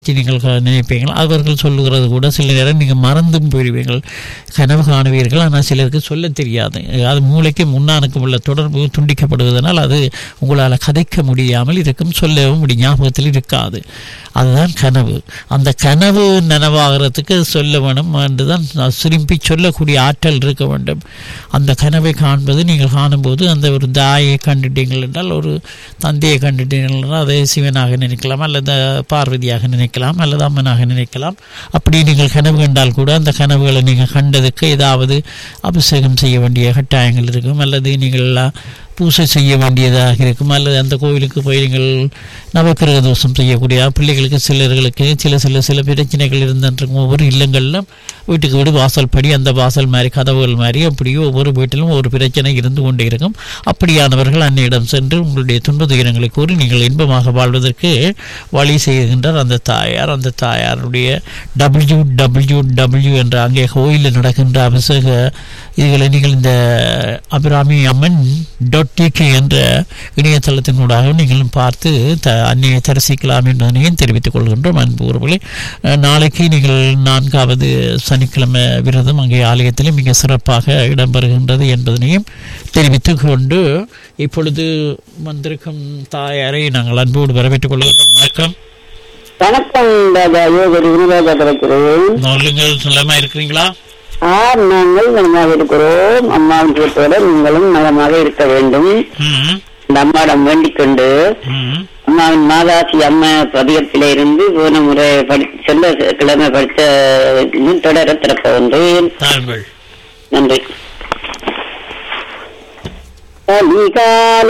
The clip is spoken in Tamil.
நீங்கள் க- நினைப்பீங்கள் அவர்கள் சொல்லுகிறது கூட சில நேரம் நீங்கள் மறந்தும் போயிருவீர்கள் கனவு காணுவீர்கள் ஆனால் சிலருக்கு சொல்ல தெரியாது அது மூளைக்கு முன்னானுக்கும் உள்ள தொடர்பு துண்டிக்கப்படுவதனால் அது உங்களால் கதைக்க முடியாமல் இருக்கும் சொல்லவும் முடி ஞாபகத்தில் இருக்காது அதுதான் கனவு அந்த கனவு நனவாகிறதுக்கு சொல்ல வேணும் என்றுதான் நான் திரும்பி சொல்லக்கூடிய ஆற்றல் இருக்க வேண்டும் அந்த கனவை காண்பது நீங்கள் காணும்போது அந்த ஒரு தாயை கண்டுட்டீங்கள் என்றால் ஒரு தந்தையை கண்டுட்டீர்கள் என்றால் அதை சிவனாக நினைக்கலாம் அல்லது பார்வதியாக நினைக்கலாம் அல்லது அம்மனாக நினைக்கலாம் அப்படி நீங்கள் கனவு கண்டால் கூட அந்த கனவுகளை நீங்கள் கண்டதுக்கு ஏதாவது அபிஷேகம் செய்ய வேண்டிய கட்டாயங்கள் இருக்கும் அல்லது நீங்கள் எல்லாம் பூசை செய்ய வேண்டியதாக இருக்கும் அல்லது அந்த கோவிலுக்கு போய் நீங்கள் நவக்கிரக தோஷம் செய்யக்கூடிய பிள்ளைகளுக்கு சிலர்களுக்கு சில சில சில பிரச்சனைகள் இருந்திருக்கும் ஒவ்வொரு இல்லங்களிலும் வீட்டுக்கு வீடு வாசல் படி அந்த வாசல் மாதிரி கதவுகள் மாதிரி அப்படியே ஒவ்வொரு வீட்டிலும் ஒரு பிரச்சனை இருந்து கொண்டே இருக்கும் அப்படியானவர்கள் அன்னையிடம் சென்று உங்களுடைய துன்ப துயரங்களை கூறி நீங்கள் இன்பமாக வாழ்வதற்கு வழி செய்கின்றார் அந்த தாயார் அந்த தாயாருடைய டபிள்யூ டபிள்யூ டபிள்யூ என்ற அங்கே கோயிலில் நடக்கின்ற அபிஷேக இதுகளை நீங்கள் இந்த அபிராமி அம்மன் டாட் டிகே என்ற இணையதளத்தினூடாக நீங்களும் பார்த்து த அன்னையை தரிசிக்கலாம் என்பதனையும் தெரிவித்துக் கொள்கின்றோம் அன்பு உறவுகளே அஹ், நாளைக்கு நீங்கள் நான்காவது சனிக்கிழமை விரதம் அங்கே ஆலயத்தில் மிக சிறப்பாக இடம்பெறுகின்றது என்பதனையும் தெரிவித்துக் கொண்டு இப்பொழுது வந்திருக்கும் தாயாரை நாங்கள் அன்போடு வரவேற்றுக் கொள்கின்றோம் வணக்கம் வணக்கம் ராஜா யோகரி வினோதா கிடைக்கிறேன் நீங்கள் நலமா இருக்கிறீங்களா ஆர் நாங்கள் நலமாக இருக்கிறோம் அம்மாவின் கேட்டோட நீங்களும் நலமாக இருக்க வேண்டும் ம் இந்த அம்மாவிடம் வேண்டிக் கொண்டு ம் அம்மாவின் மாதாசி அம்மா பதியத்தில இருந்து போன முறை படி செல்ல கிழமை படித்த இன்னும் தொடர திறப்பவன்றேன் தாருங்கள் நன்றி கலிகால